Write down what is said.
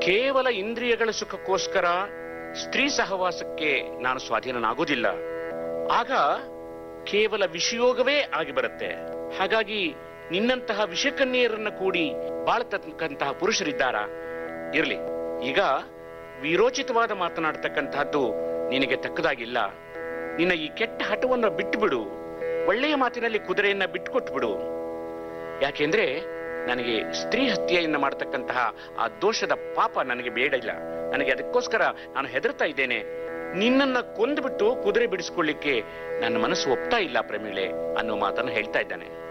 ಕೇವಲ ಇಂದ್ರಿಯಗಳ ಸುಖಕ್ಕೋಸ್ಕರ ಸ್ತ್ರೀ ಸಹವಾಸಕ್ಕೆ ನಾನು ಸ್ವಾಧೀನನಾಗುವುದಿಲ್ಲ ಆಗ ಕೇವಲ ವಿಷಯೋಗವೇ ಆಗಿ ಬರುತ್ತೆ ಹಾಗಾಗಿ ನಿನ್ನಂತಹ ವಿಷಕನ್ಯರನ್ನ ಕೂಡಿ ಬಾಳತಕ್ಕಂತಹ ಪುರುಷರಿದ್ದಾರಾ ಇರ್ಲಿ ಈಗ ವಿರೋಚಿತವಾದ ಮಾತನಾಡ್ತಕ್ಕಂತಹದ್ದು ನಿನಗೆ ತಕ್ಕದಾಗಿಲ್ಲ ನಿನ್ನ ಈ ಕೆಟ್ಟ ಹಠವನ್ನು ಬಿಟ್ಟು ಬಿಡು ಒಳ್ಳೆಯ ಮಾತಿನಲ್ಲಿ ಕುದುರೆಯನ್ನ ಬಿಟ್ಟುಕೊಟ್ಟು ಬಿಡು ಯಾಕೆಂದ್ರೆ ನನಗೆ ಸ್ತ್ರೀ ಹತ್ಯೆಯನ್ನ ಮಾಡತಕ್ಕಂತಹ ಆ ದೋಷದ ಪಾಪ ನನಗೆ ಬೇಡ ಇಲ್ಲ ನನಗೆ ಅದಕ್ಕೋಸ್ಕರ ನಾನು ಹೆದರ್ತಾ ಇದ್ದೇನೆ ನಿನ್ನನ್ನ ಕೊಂದುಬಿಟ್ಟು ಕುದುರೆ ಬಿಡಿಸ್ಕೊಳ್ಳಿಕ್ಕೆ ನನ್ನ ಮನಸ್ಸು ಒಪ್ತಾ ಇಲ್ಲ ಪ್ರಮೀಳೆ ಅನ್ನೋ ಮಾತನ್ನು ಹೇಳ್ತಾ ಇದ್ದಾನೆ